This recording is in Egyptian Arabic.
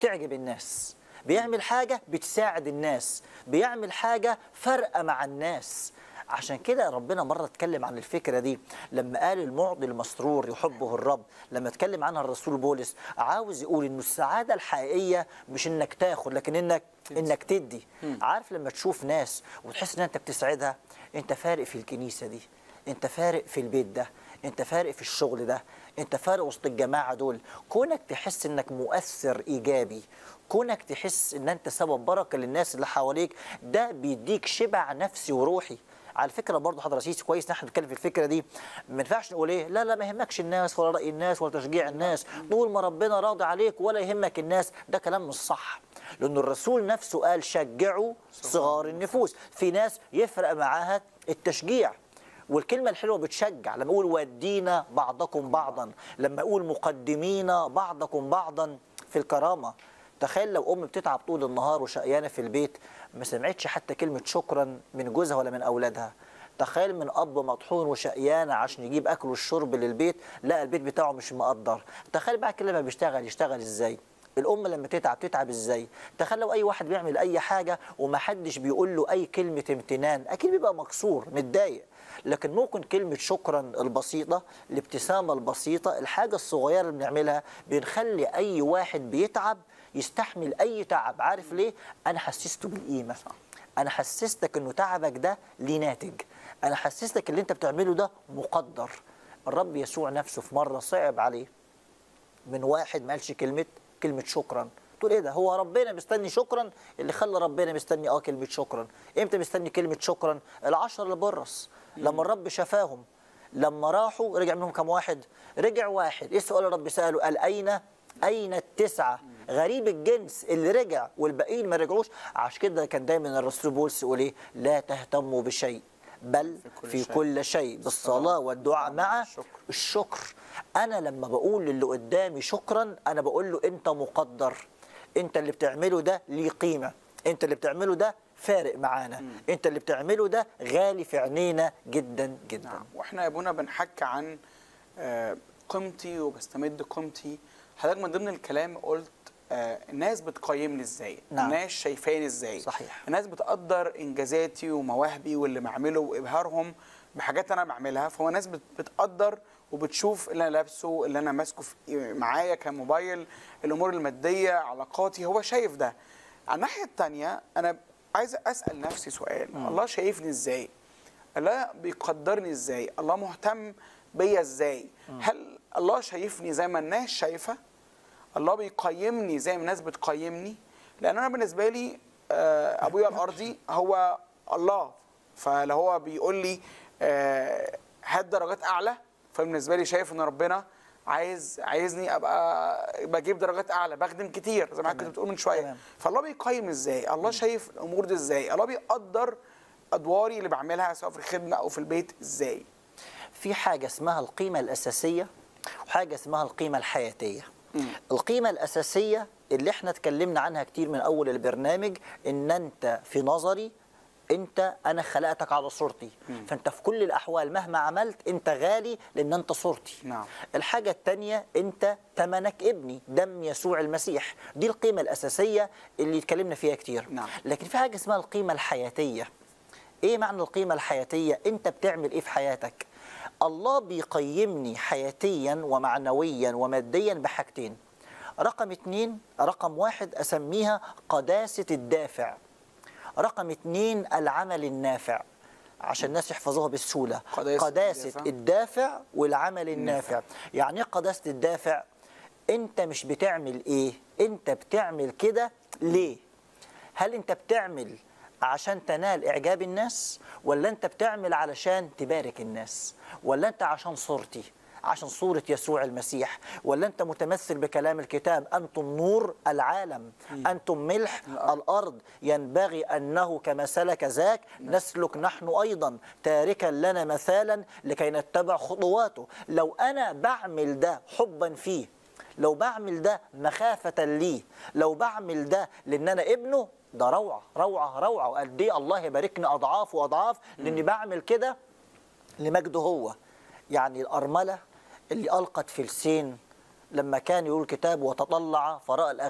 تعجب الناس بيعمل حاجة بتساعد الناس بيعمل حاجة فارقة مع الناس عشان كده ربنا مرة اتكلم عن الفكرة دي لما قال المعطي المسرور يحبه الرب لما اتكلم عنها الرسول بولس عاوز يقول انه السعادة الحقيقية مش انك تاخد لكن انك انك تدي عارف لما تشوف ناس وتحس ان انت بتسعدها انت فارق في الكنيسة دي انت فارق في البيت ده انت فارق في الشغل ده انت فارق وسط الجماعة دول كونك تحس انك مؤثر ايجابي كونك تحس ان انت سبب بركة للناس اللي حواليك ده بيديك شبع نفسي وروحي على فكره برضه حضره رئيسي كويس ان احنا بنتكلم في الفكره دي ما ينفعش نقول ايه لا لا ما يهمكش الناس ولا راي الناس ولا تشجيع الناس طول ما ربنا راضي عليك ولا يهمك الناس ده كلام مش صح لان الرسول نفسه قال شجعوا صغار النفوس في ناس يفرق معاها التشجيع والكلمة الحلوة بتشجع لما أقول ودينا بعضكم بعضا لما أقول مقدمين بعضكم بعضا في الكرامة تخيل لو أم بتتعب طول النهار وشقيانة في البيت ما سمعتش حتى كلمة شكرا من جوزها ولا من أولادها تخيل من أب مطحون وشقيانة عشان يجيب أكل والشرب للبيت لا البيت بتاعه مش مقدر تخيل بقى كده لما بيشتغل يشتغل إزاي الام لما تتعب تتعب ازاي تخيل لو اي واحد بيعمل اي حاجه ومحدش بيقول له اي كلمه امتنان اكيد بيبقى مكسور متضايق لكن ممكن كلمة شكرا البسيطة الابتسامة البسيطة الحاجة الصغيرة اللي بنعملها بنخلي أي واحد بيتعب يستحمل أي تعب عارف ليه؟ أنا حسسته بالقيمة أنا حسستك إنه تعبك ده ليه ناتج أنا حسستك اللي أنت بتعمله ده مقدر الرب يسوع نفسه في مرة صعب عليه من واحد ما قالش كلمة كلمة شكرا تقول ايه ده هو ربنا مستني شكرا اللي خلى ربنا مستني اه كلمة شكرا امتى مستني كلمة شكرا العشر اللي برص لما الرب شفاهم لما راحوا رجع منهم كم واحد رجع واحد ايه السؤال الرب سأله قال اين اين التسعة غريب الجنس اللي رجع والباقيين ما رجعوش عشان كده كان دايما الرسول بولس يقول ايه لا تهتموا بشيء بل كل في شيء. كل شيء بالصلاة والدعاء مع الشكر. الشكر انا لما بقول للي قدامي شكرا انا بقول له انت مقدر انت اللي بتعمله ده ليه قيمه انت اللي بتعمله ده فارق معانا انت اللي بتعمله ده غالي في عينينا جدا جدا نعم واحنا يا ابونا بنحكي عن آه، قيمتي وبستمد قيمتي حضرتك من ضمن الكلام قلت آه، الناس بتقيمني ازاي نعم. الناس شايفاني ازاي صحيح. الناس بتقدر انجازاتي ومواهبي واللي بعمله وابهارهم بحاجات انا بعملها فهو الناس بت- بتقدر وبتشوف اللي انا لابسه اللي انا ماسكه في- معايا كموبايل الامور الماديه علاقاتي هو شايف ده على الناحيه الثانيه انا عايز اسال نفسي سؤال الله شايفني ازاي الله بيقدرني ازاي الله مهتم بيا ازاي هل الله شايفني زي ما الناس شايفه الله بيقيمني زي ما الناس بتقيمني لان انا بالنسبه لي آه، ابويا الارضي هو الله فلو هو بيقول لي آه، هات درجات اعلى فبالنسبه لي شايف ان ربنا عايز عايزني ابقى بجيب درجات اعلى بخدم كتير زي ما حضرتك كنت بتقول من شويه تمام. فالله بيقيم ازاي الله شايف الامور دي ازاي الله بيقدر ادواري اللي بعملها سواء في الخدمه او في البيت ازاي في حاجه اسمها القيمه الاساسيه وحاجه اسمها القيمه الحياتيه القيمه الاساسيه اللي احنا اتكلمنا عنها كتير من اول البرنامج ان انت في نظري انت انا خلقتك على صورتي فانت في كل الاحوال مهما عملت انت غالي لان انت صورتي نعم. الحاجه الثانيه انت تمنك ابني دم يسوع المسيح دي القيمه الاساسيه اللي اتكلمنا فيها كتير نعم. لكن في حاجه اسمها القيمه الحياتيه ايه معنى القيمه الحياتيه انت بتعمل ايه في حياتك الله بيقيمني حياتيا ومعنويا وماديا بحاجتين رقم اتنين رقم واحد اسميها قداسه الدافع رقم اتنين العمل النافع عشان الناس يحفظوها بالسهوله قداسة قداسه الدافع. الدافع والعمل النافع يعني ايه قداسه الدافع انت مش بتعمل ايه انت بتعمل كده ليه هل انت بتعمل عشان تنال اعجاب الناس ولا انت بتعمل علشان تبارك الناس ولا انت عشان صورتي عشان صورة يسوع المسيح ولا أنت متمثل بكلام الكتاب أنتم نور العالم أنتم ملح الأرض ينبغي أنه كما سلك ذاك نسلك نحن أيضا تاركا لنا مثالا لكي نتبع خطواته لو أنا بعمل ده حبا فيه لو بعمل ده مخافة ليه لو بعمل ده لأن أنا ابنه ده روعة روعة روعة وقد إيه الله يباركني أضعاف وأضعاف لأني بعمل كده لمجده هو يعني الأرملة اللي ألقت في السين لما كان يقول الكتاب وتطلع فرأى